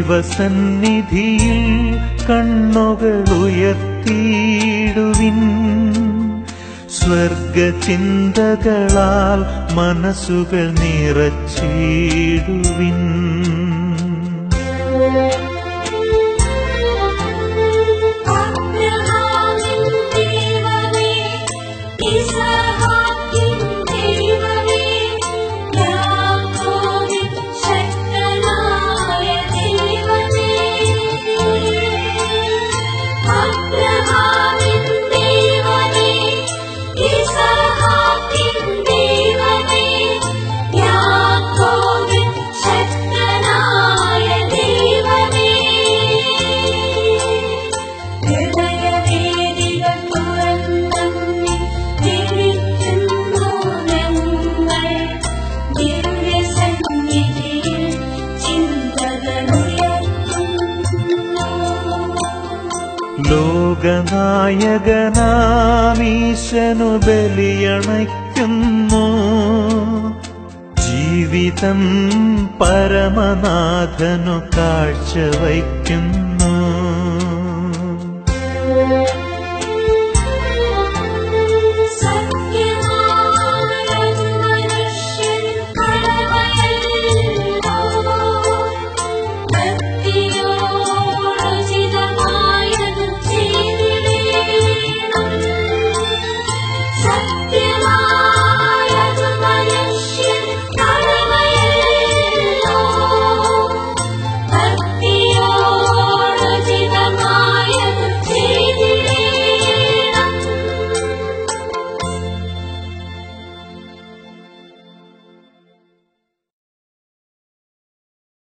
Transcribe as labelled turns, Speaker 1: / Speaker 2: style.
Speaker 1: ദൈവസന്നിധിയിൽ കണ്ണുകൾ ഉയർത്തിയിടുവിൻ സ്വർഗചിന്തകളാൽ മനസ്സുകൾ നിറച്ചിടുവിൻ
Speaker 2: അബ്രഹാമിൻ ദൈവമേ ഇസഹാക്കിൻ ദൈവമേ യാക്കോബിൻ ശക്തനായ ദൈവമേ അബ്രഹാമിൻ ദൈവമേ ഇസഹാക്കിൻ ദൈവമേ യാക്കോബിൻ ശക്തനായ ദൈവമേ ഹൃദയവേദികൾ തുറന്നങ്ങി വിളിക്കുന്നു ഞങ്ങൾ ദിവ്യസന്നിധിയിൽ ചിന്തകളുയർത്തുന്നു
Speaker 1: ലോകനായകനാമീശനു ബലിയണയ്ക്കുന്നു ജീവിതം പരമനാഥനു കാഴ്ചവയ്ക്കുന്നു